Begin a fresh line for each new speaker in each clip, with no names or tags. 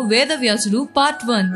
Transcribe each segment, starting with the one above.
వేదవ్యాసుడు part one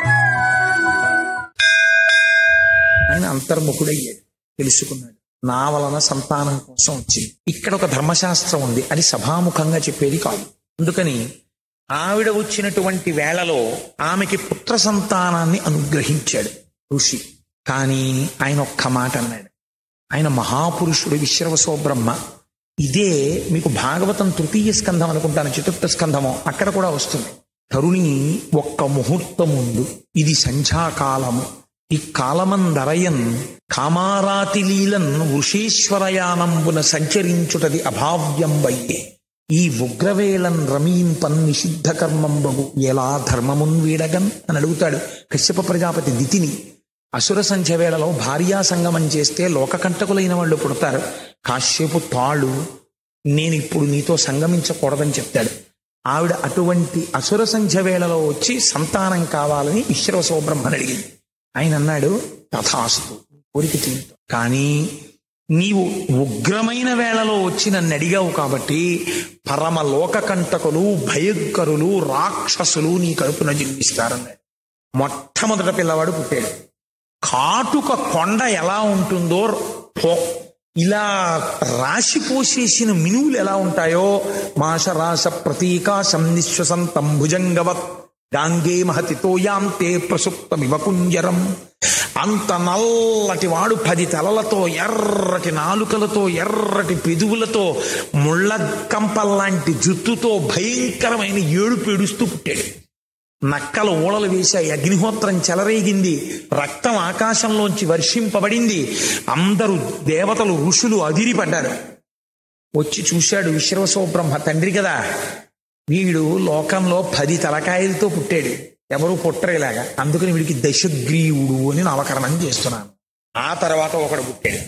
ఆయన అంతర్ముఖుడయ్యాడు తెలుసుకున్నాడు నా వలన సంతానం కోసం వచ్చింది ఇక్కడ ఒక ధర్మశాస్త్రం ఉంది అది సభాముఖంగా చెప్పేది కాదు అందుకని ఆవిడ వచ్చినటువంటి వేళలో ఆమెకి పుత్ర సంతానాన్ని అనుగ్రహించాడు ఋషి కానీ ఆయన ఒక్క మాట అన్నాడు ఆయన మహాపురుషుడు విశ్రవసో బ్రహ్మ ఇదే మీకు భాగవతం తృతీయ స్కంధం అనుకుంటాను చతుర్థ స్కంధమో అక్కడ కూడా వస్తుంది తరుణి ఒక్క ముహూర్తముందు ఇది సంధ్యాకాలము ఈ కాలమందరయన్ కామారాతి లీలన్ వృషేశ్వరయానంబున సంచరించుటది అభావ్యం వయ్యే ఈ ఉగ్రవేళన్ రమీంపన్ నిషిద్ధ కర్మంబగు ఎలా ధర్మమున్ వీడగన్ అని అడుగుతాడు కశ్యప ప్రజాపతి దితిని అసుర సంధ్య వేళలో భార్యా సంగమం చేస్తే లోకకంటకులైన వాళ్ళు పుడతారు కాశ్యపు తాళ్ళు నేను ఇప్పుడు నీతో సంగమించకూడదని చెప్తాడు ఆవిడ అటువంటి అసుర సంధ్య వేళలో వచ్చి సంతానం కావాలని విశ్వసో బ్రహ్మని అడిగింది ఆయన అన్నాడు తథాస్తు కోరిక తీరుతా కానీ నీవు ఉగ్రమైన వేళలో వచ్చి నన్ను అడిగావు కాబట్టి పరమ లోకకంటకులు భయంకరులు రాక్షసులు నీ కడుపున జన్మిస్తారన్నాడు మొట్టమొదట పిల్లవాడు పుట్టాడు కాటుక కొండ ఎలా ఉంటుందో పో- ఇలా రాశి పోసేసిన మినువులు ఎలా ఉంటాయో మాషరాశ ప్రతీకాశం నిశ్వసంతం భుజంగవత్ గాంగే మహతితో యాంతే ప్రసుప్తమివ కుంజరం అంత నల్లటి వాడు పది తలలతో ఎర్రటి నాలుకలతో ఎర్రటి పెదువులతో ముళ్ళ కంపల్లాంటి జుత్తుతో భయంకరమైన ఏడుపు ఏడుస్తూ పుట్టాడు నక్కలు ఊడలు వేశాయి అగ్నిహోత్రం చెలరేగింది రక్తం ఆకాశంలోంచి వర్షింపబడింది అందరూ దేవతలు ఋషులు అదిరిపడ్డారు వచ్చి చూశాడు విశ్వసో బ్రహ్మ తండ్రి కదా వీడు లోకంలో పది తలకాయలతో పుట్టాడు ఎవరు పుట్టరేలాగా అందుకని వీడికి దశగ్రీవుడు అని నామకరణం చేస్తున్నాను ఆ తర్వాత ఒకడు పుట్టాడు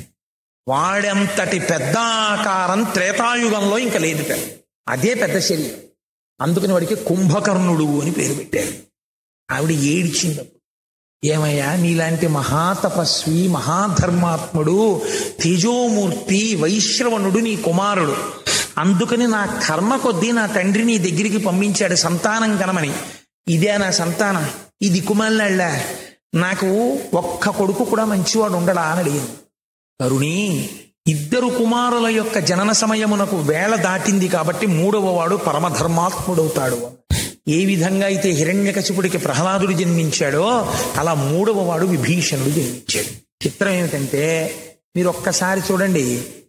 వాడంతటి పెద్ద ఆకారం త్రేతాయుగంలో ఇంకా లేదు పెద్ద అదే పెద్ద శరీరం అందుకని వాడికి కుంభకర్ణుడు అని పేరు పెట్టారు ఆవిడ ఏడ్చింది అప్పుడు. ఏమయ్యా నీలాంటి మహాతపస్వి మహాధర్మాత్ముడు తేజోమూర్తి వైశ్రవణుడు నీ కుమారుడు అందుకని నా కర్మ కొద్దీ నా తండ్రి నీ దగ్గరికి పంపించాడు సంతానం కనమని ఇదే నా సంతానం ఈ దిక్కుమాలినాళ్ళ నాకు ఒక్క కొడుకు కూడా మంచివాడు ఉండడా అని అడిగింది తరుణి ఇద్దరు కుమారుల యొక్క జనన సమయమునకు వేళ దాటింది కాబట్టి మూడవ వాడు పరమధర్మాత్ముడవుతాడు ఏ విధంగా అయితే హిరణ్యకశిపుడికి ప్రహ్లాదుడు జన్మించాడో అలా మూడవ వాడు విభీషణుడు జన్మించాడు చిత్రం ఏమిటంటే మీరు ఒక్కసారి చూడండి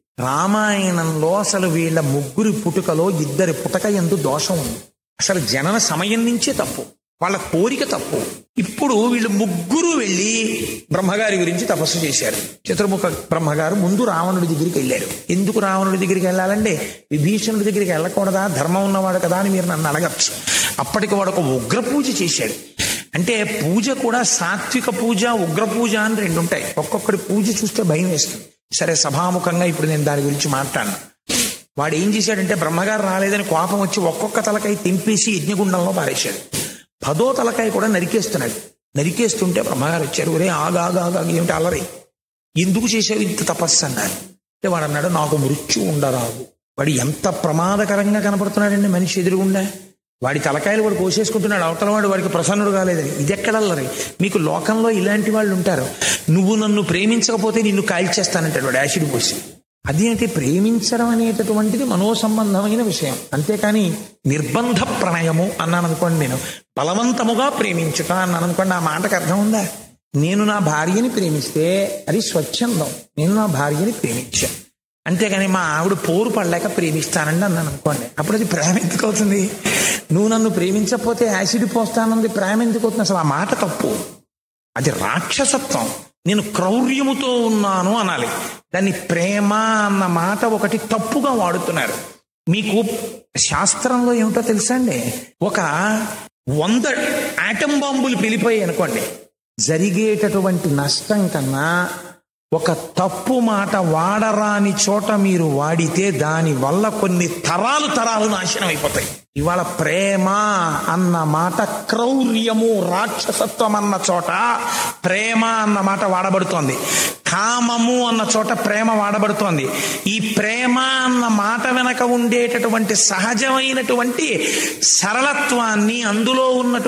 రామాయణంలో అసలు వీళ్ళ ముగ్గురి పుట్టుకలో ఇద్దరి పుటక ఎందు దోషం ఉంది అసలు జనన సమయం నుంచే తప్పు వాళ్ళ కోరిక తప్పు ఇప్పుడు వీళ్ళు ముగ్గురు వెళ్ళి బ్రహ్మగారి గురించి తపస్సు చేశారు చతుర్ముఖ బ్రహ్మగారు ముందు రావణుడి దగ్గరికి వెళ్ళారు ఎందుకు రావణుడి దగ్గరికి వెళ్ళాలంటే విభీషణుడి దగ్గరికి వెళ్ళకూడదా ధర్మం ఉన్నవాడు కదా అని మీరు నన్ను అడగచ్చు అప్పటికి వాడు ఒక ఉగ్ర పూజ చేశాడు అంటే పూజ కూడా సాత్విక పూజ ఉగ్ర పూజ అని రెండు ఉంటాయి ఒక్కొక్కడి పూజ చూస్తే భయం వేస్తుంది సరే సభాముఖంగా ఇప్పుడు నేను దాని గురించి మాట్లాడను వాడు ఏం చేశాడంటే బ్రహ్మగారు రాలేదని కోపం వచ్చి ఒక్కొక్క తలకాయ తెంపేసి యజ్ఞగుండంలో పారేశాడు పదో తలకాయ కూడా నరికేస్తున్నాడు నరికేస్తుంటే బ్రహ్మగారు వచ్చారు ఒరే ఆగాగా ఏమిటి అల్లరి ఎందుకు చేసావు ఇంత తపస్సు అన్నారు అంటే వాడు అన్నాడు నాకు మృత్యు ఉండరాదు వాడు ఎంత ప్రమాదకరంగా కనపడుతున్నాడండి మనిషి ఎదురుగుండా వాడి తలకాయలు వాడు కోసేసుకుంటున్నాడు అవతల వాడు వాడికి ప్రసన్నుడు కాలేదని ఇది ఎక్కడల్లరి మీకు లోకంలో ఇలాంటి వాళ్ళు ఉంటారు నువ్వు నన్ను ప్రేమించకపోతే నిన్ను కాల్చేస్తానంటాడు వాడు యాసిడ్ పోసి అదేంటి ప్రేమించడం అనేటటువంటిది మనోసంబంధమైన విషయం అంతేకాని నిర్బంధ ప్రణయము అన్నాను అనుకోండి నేను బలవంతముగా ప్రేమించుట అన్నాను అనుకోండి ఆ మాటకు అర్థం ఉందా నేను నా భార్యని ప్రేమిస్తే అది స్వచ్ఛందం నేను నా భార్యని ప్రేమించాను అంతేగాని మా ఆవిడ పోరు పడలేక ప్రేమిస్తానండి అన్నాను అనుకోండి అప్పుడు అది ప్రేమ ఎందుకు అవుతుంది నువ్వు నన్ను ప్రేమించకపోతే యాసిడ్ పోస్తానంది ప్రేమ ఎందుకు అవుతుంది అసలు ఆ మాట తప్పు అది రాక్షసత్వం నేను క్రౌర్యముతో ఉన్నాను అనాలి దాన్ని ప్రేమ అన్న మాట ఒకటి తప్పుగా వాడుతున్నారు మీకు శాస్త్రంలో ఏమిటో తెలుసా అండి ఒక వంద ఆటం బాంబులు పెళ్ళిపోయాయి అనుకోండి జరిగేటటువంటి నష్టం కన్నా ఒక తప్పు మాట వాడరాని చోట మీరు వాడితే దాని వల్ల కొన్ని తరాలు తరాలు నాశనం అయిపోతాయి ఇవాళ ప్రేమ అన్న మాట క్రౌర్యము రాక్షసత్వం అన్న చోట ప్రేమ అన్న మాట వాడబడుతోంది కామము అన్న చోట ప్రేమ వాడబడుతోంది ఈ ప్రేమ అన్న మాట వెనక ఉండేటటువంటి సహజమైనటువంటి సరళత్వాన్ని అందులో ఉన్నటువంటి